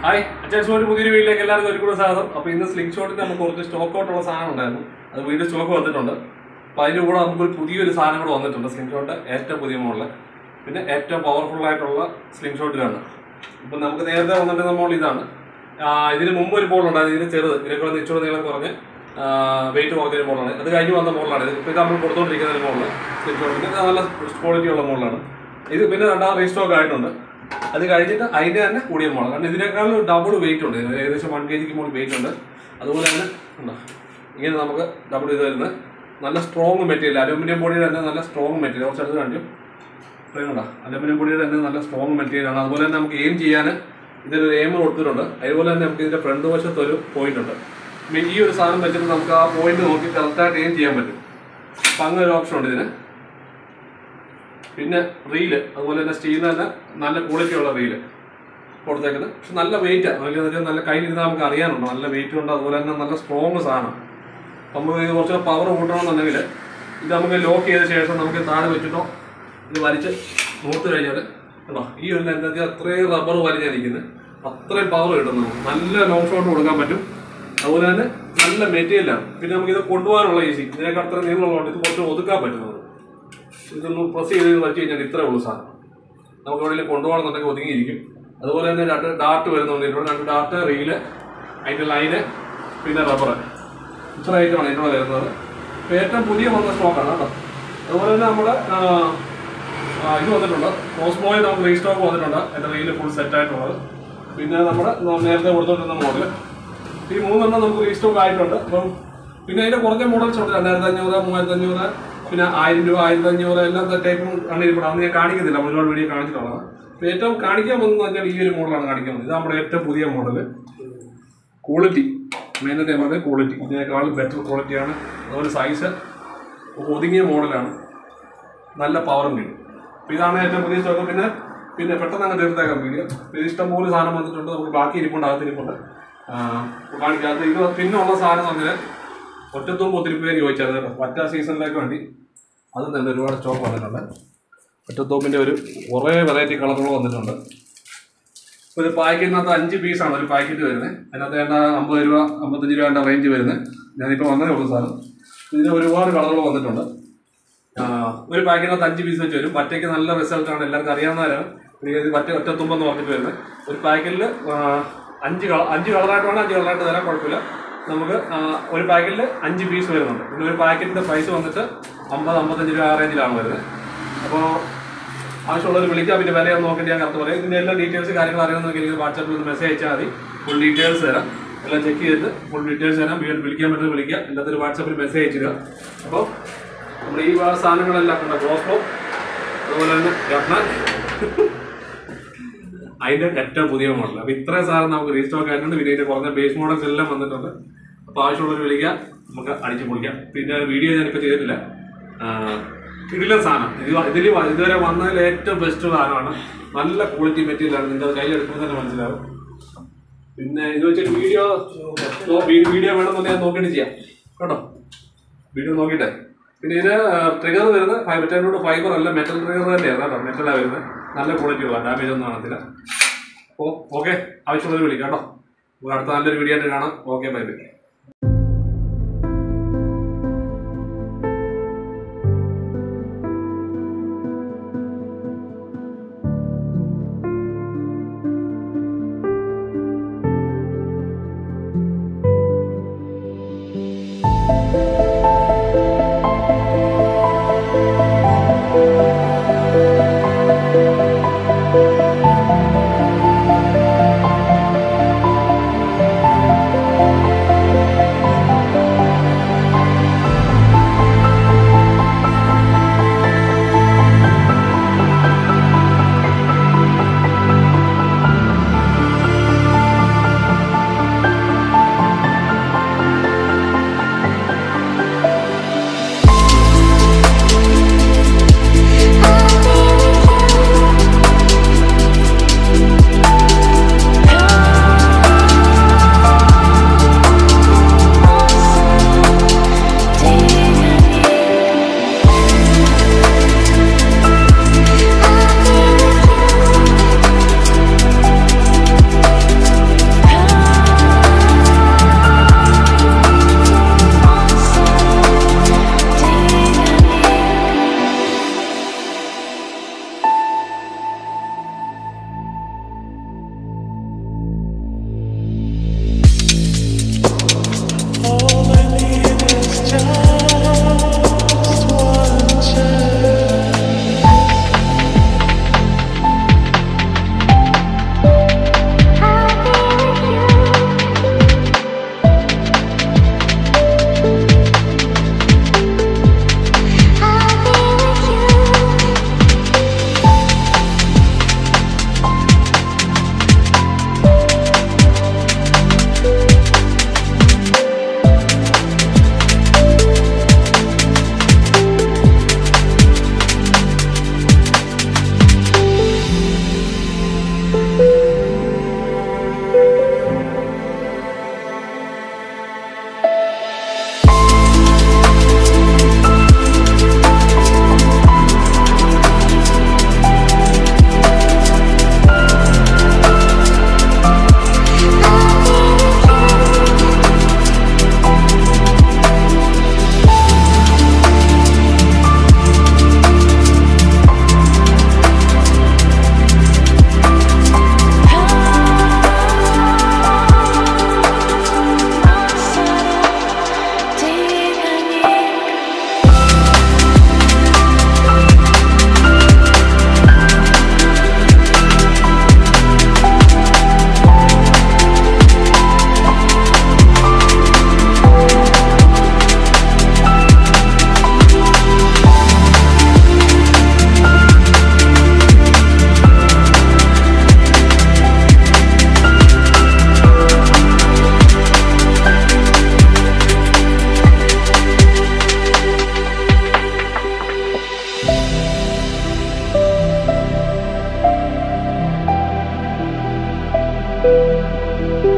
hi അച്ഛൻ ഒരു പുതിയൊരു വീട്ടിലേക്ക് എല്ലാവർക്കും ഒരു കൂടെ സ്വാഗതം അപ്പോൾ ഇന്ന് സ്ലിംഗ് ഷോട്ടിന് നമുക്ക് കുറച്ച് സ്റ്റോക്ക് ഔട്ടുള്ള സാധനം ഉണ്ടായിരുന്നു അത് വീണ്ടും സ്റ്റോക്ക് വന്നിട്ടുണ്ട് അപ്പോൾ അതിൻ്റെ കൂടെ നമുക്കൊരു പുതിയൊരു സാധനം കൂടെ വന്നിട്ടുണ്ട് സ്ലിംഗ് ഷോട്ട് ഏറ്റവും പുതിയ മോഡല് പിന്നെ ഏറ്റവും പവർഫുൾ ആയിട്ടുള്ള സ്ലിംഗ് ഷോട്ടിലാണ് ഇപ്പം നമുക്ക് നേരത്തെ വന്നിട്ടുള്ള മോഡൽ ഇതാണ് ആ, ഇതിന് മുമ്പ് ഒരു മോഡൽ ഉണ്ടായിരുന്നു ഇതിന് ചെറുത് ഇതിനേക്കാൾ ഇച്ചിരി നീളം കുറഞ്ഞ് വെയിറ്റ് കുറഞ്ഞൊരു മോഡലാണ് അത് കഴിഞ്ഞ് വന്ന മോഡലാണ് ഇത് ഇപ്പോൾ ഇത് നമ്മൾ കൊടുത്തുകൊണ്ടിരിക്കുന്ന ഒരു മോഡൽ സ്ലിംഗ് ഷോട്ടിന് ഇത് നല്ല ക്വാളിറ്റി ഉള്ള മോഡലാണ് ഇത് പിന്നെ രണ്ടാമത് റീസ്റ്റോക്ക് ആയിട്ടുണ്ട് അത് കഴിഞ്ഞിട്ട് അതിന്റെ തന്നെ കൂടിയ മോഡൽ കാരണം ഇതിനേക്കാളും ഡബിൾ വെയിറ്റ് ഉണ്ട് ഇതിന് ഏകദേശം വൺ കെ ജിക്ക് മുകളിൽ വെയിറ്റ് ഉണ്ട് അതുപോലെ തന്നെ ഉണ്ടോ ഇങ്ങനെ നമുക്ക് ഡബിൾ ഇത് വരുന്നത് നല്ല സ്ട്രോങ് മെറ്റീരിയൽ അലൂമിനിയം ബോഡിയുടെ തന്നെ നല്ല സ്ട്രോങ് മെറ്റീരിയൽ കുറച്ച് അടുത്ത് കാണിക്കും പറയുന്നുണ്ടോ അലൂമിനിയം ബോഡിയുടെ തന്നെ നല്ല സ്ട്രോങ് മെറ്റീരിയൽ ആണ് അതുപോലെ തന്നെ നമുക്ക് എയിം ചെയ്യാൻ ഇതിലൊരു എയിം കൊടുത്തിട്ടുണ്ട് അതുപോലെ തന്നെ നമുക്ക് ഇതിന്റെ ഫ്രണ്ട് വശത്ത് ഒരു പോയിന്റ് ഉണ്ട് ഇനി ഈ ഒരു സാധനം വെച്ചിട്ട് നമുക്ക് ആ പോയിന്റ് നോക്കി കറക്റ്റായിട്ട് എയിം ചെയ്യാൻ പറ്റും അപ്പം അങ്ങനെ ഒരു ഓപ്ഷൻ ഉണ്ട് ഇതിന് പിന്നെ റീല് അതുപോലെ തന്നെ സ്റ്റീലിന് തന്നെ നല്ല ക്വാളിറ്റി ഉള്ള റീല് കൊടുത്തേക്കുന്നത് പക്ഷെ നല്ല വെയിറ്റ് നല്ല നല്ല കയ്യിലിരുന്ന് നമുക്ക് അറിയാനുണ്ട് നല്ല വെയിറ്റ് ഉണ്ട് അതുപോലെ തന്നെ നല്ല സ്ട്രോങ് സാധനം നമുക്ക് ഇത് കുറച്ച് പവർ കൂട്ടണമെന്നുണ്ടെങ്കിൽ ഇത് നമുക്ക് ലോക്ക് ചെയ്ത ശേഷം നമുക്ക് താഴെ വെച്ചിട്ടോ ഇത് വലിച്ച് നൂത്ത് കഴിഞ്ഞാൽ കേട്ടോ ഈ ഒരു ലെങ്ത് അത്രയും റബ്ബർ വലിഞ്ഞിരിക്കുന്നത് അത്രയും പവർ കിട്ടും നമുക്ക് നല്ല ലോങ് ഷോട്ട് കൊടുക്കാൻ പറ്റും അതുപോലെ തന്നെ നല്ല മെറ്റീരിയലാണ് പിന്നെ നമുക്ക് ഇത് കൊണ്ടുപോകാനുള്ള ഈസി ഇതിനേക്കാൾ അത്ര നീളമുള്ളതുകൊണ്ട് ഇത് കുറച്ച് ഒതുക്കാൻ പറ്റും നമുക്ക് ഇതൊന്ന് പ്രസ് ചെയ്ത് വെച്ച് കഴിഞ്ഞാൽ ഇത്രേ ഉള്ളൂ സാധനം നമുക്ക് എവിടെയെങ്കിലും കൊണ്ടുപോകണമെന്നുണ്ടെങ്കിൽ ഒതുങ്ങിയിരിക്കും അതുപോലെ തന്നെ രണ്ട് ഡാർട്ട് വരുന്നുണ്ട് ഇതിനോട് രണ്ട് ഡാർട്ട് റീല് അതിൻ്റെ ലൈന് പിന്നെ റബ്ബർ ഇത്ര ഐറ്റമാണ് ഇതിനോട് വരുന്നത് ഇപ്പം ഏറ്റവും പുതിയ വന്ന സ്റ്റോക്കാണ് കേട്ടോ അതുപോലെ തന്നെ നമ്മൾ ഇത് വന്നിട്ടുണ്ട് കോസ്മോയിൽ നമുക്ക് റീസ്റ്റോക്ക് വന്നിട്ടുണ്ട് എൻ്റെ റീല് ഫുൾ സെറ്റ് ആയിട്ടുള്ളത് പിന്നെ നമ്മുടെ നേരത്തെ കൊടുത്തോണ്ടിരുന്ന മോഡൽ ഈ മൂന്നെണ്ണം നമുക്ക് റീസ്റ്റോക്ക് ആയിട്ടുണ്ട് അപ്പം പിന്നെ അതിന്റെ കുറഞ്ഞ മോഡൽസ് ഉണ്ട് രണ്ടായിരത്തി അഞ്ഞൂറ് മൂവായിരത്തി അഞ്ഞൂറ് പിന്നെ ആയിരം രൂപ ആയിരത്തി അഞ്ഞൂറ് എല്ലാ ടൈപ്പും ആണ് ഇവിടെ അന്ന് ഞാൻ കാണിക്കുന്നില്ല നമ്മൾ ഒരുപാട് വീഡിയോ കാണിച്ചിട്ടുള്ളത് അപ്പോൾ ഏറ്റവും കാണിക്കാൻ പോകുന്നത് പറഞ്ഞാൽ ഈ ഒരു മോഡലാണ് കാണിക്കാൻ പോകുന്നത് ഇത് നമ്മുടെ ഏറ്റവും പുതിയ മോഡൽ ക്വാളിറ്റി മെയിനായിട്ട് ഞാൻ പറഞ്ഞത് ക്വാളിറ്റി ഇതിനേക്കാളും ബെറ്റർ ക്വാളിറ്റിയാണ് അതുപോലെ സൈസ് ഒതുങ്ങിയ മോഡലാണ് നല്ല പവറും കിട്ടും അപ്പോൾ ഇതാണ് ഏറ്റവും പുതിയ സ്റ്റോക്ക് പിന്നെ പിന്നെ പെട്ടെന്ന് അങ്ങ് തീർത്തേക്കാം വീഡിയോ ഇത് ഇഷ്ടംപോലെ സാധനം വന്നിട്ടുണ്ട് നമുക്ക് ബാക്കി ഇരിപ്പുണ്ട് അകത്തിരിപ്പുണ്ട് ആ, കാണിക്കാത്ത ഇത് പിന്നെ ഉള്ള സാധനം എന്ന് പറഞ്ഞാൽ ഒറ്റത്തുമ്പ് ഒത്തിരി പേര് ചോദിച്ചത് കേട്ടോ മറ്റേ സീസണിലേക്ക് വേണ്ടി അതും തന്നെ ഒരുപാട് സ്റ്റോക്ക് വന്നിട്ടുണ്ട് ഒറ്റത്തോമ്പിൻ്റെ ഒരു കുറേ വെറൈറ്റി കളറുകൾ വന്നിട്ടുണ്ട് ഒരു പാക്കറ്റിനകത്ത് അഞ്ച് പീസാണ് ഒരു പാക്കറ്റ് വരുന്നത് അതിനകത്ത് വേണ്ട അമ്പത് രൂപ അമ്പത്തഞ്ച് രൂപ റേഞ്ച് വരുന്നത് ഞാനിപ്പോൾ വന്നതേ ഉള്ളൂ സാധനം ഇതിന് ഒരുപാട് കളറുകൾ വന്നിട്ടുണ്ട് ആ, ഒരു പാക്കറ്റിനകത്ത് അഞ്ച് പീസ് വെച്ച് വരും പറ്റയ്ക്ക് നല്ല റിസൾട്ടാണ് എല്ലാവർക്കും അറിയാവുന്നവരാണ് ഇത് പറ്റ ഒറ്റത്തുമ്പെന്ന് പറഞ്ഞിട്ട് വരുന്നത് ഒരു പാക്കറ്റിൽ അഞ്ച് കളർ അഞ്ച് കളറായിട്ട് വേണം അഞ്ച് കളറായിട്ട് തരാൻ കുഴപ്പമില്ല നമുക്ക് ആ, ഒരു പാക്കറ്റിൽ അഞ്ച് പീസ് വരുന്നുണ്ട് പിന്നെ ഒരു പാക്കറ്റിൻ്റെ പ്രൈസ് വന്നിട്ട് അമ്പത് അമ്പത്തഞ്ച് രൂപ ആ റേഞ്ചിലാണ് വരുന്നത് അപ്പോൾ ആവശ്യമുള്ളവർ വിളിക്കാം പിന്നെ വില ഒന്ന് നോക്കിയിട്ട് ഞാൻ കറക്റ്റ് പറയാം ഇതിൻ്റെ എല്ലാ ഡീറ്റെയിൽസ് കാര്യങ്ങൾ അറിയണമെന്നൊക്കെ എനിക്ക് വാട്സാപ്പിൽ ഒന്ന് മെസ്സേജ് അയച്ചാൽ മതി ഫുൾ ഡീറ്റെയിൽസ് തരാം എല്ലാം ചെക്ക് ചെയ്തിട്ട് ഫുൾ ഡീറ്റെയിൽസ് തരാം വീണ്ടും വിളിക്കാൻ പറ്റുന്നത് വിളിക്കാം എല്ലാത്തിനും വാട്സാപ്പിൽ മെസ്സേജ് അയച്ചിടുക അപ്പോൾ നമ്മൾ ഈ ഭാഗ സാധനങ്ങളെല്ലാം ഉണ്ട് ഗ്രോസ്ലോ അതുപോലെ തന്നെ രത്ന അതിന്റെ ഏറ്റവും പുതിയ മോഡൽ അപ്പൊ ഇത്രയും സാധനം നമുക്ക് റീസ്റ്റോക്ക് ആയിട്ടുണ്ട് പിന്നെ ഇതിന്റെ കുറഞ്ഞ ബേസ് മോഡൽസ് എല്ലാം വന്നിട്ടുണ്ട് അപ്പൊ ആവശ്യമുള്ളവർ വിളിക്കാം നമുക്ക് അടിച്ചു പൊളിക്കാം പിന്നെ വീഡിയോ ഞാനിപ്പോൾ ചെയ്തിട്ടില്ല ഇതിലെ സാധനം ഇത് ഇതിൽ ഇതുവരെ വന്നതിൽ ഏറ്റവും ബെസ്റ്റ് സാധനമാണ് നല്ല ക്വാളിറ്റി മെറ്റീരിയലാണ് നിന്റെ കയ്യിലെടുക്കുമ്പോൾ തന്നെ മനസ്സിലാവും പിന്നെ ഇത് വെച്ചിട്ട് വീഡിയോ വീഡിയോ വേണമെന്നുണ്ടെങ്കിൽ ഞാൻ നോക്കിയിട്ട് ചെയ്യാം കേട്ടോ വീഡിയോ നോക്കിയിട്ടെ പിന്നെ ഇതിന് ട്രിഗർ വരുന്നത് ഫൈബർ ഫൈബർ അല്ല മെറ്റൽ ട്രിഗർ തന്നെയാണ് കേട്ടോ മെറ്റലാണ് വരുന്നത് നല്ല ക്വാളിറ്റി ഉള്ള ഡാമേജ് ഒന്നും കാണത്തില്ല അപ്പോൾ ഓക്കെ ആവശ്യമുള്ളവർ വിളിക്കാം കേട്ടോ നമുക്ക് അടുത്ത നല്ലൊരു വീഡിയോ ആയിട്ട് കാണാം ഓക്കെ ബൈ ബൈ കാണാം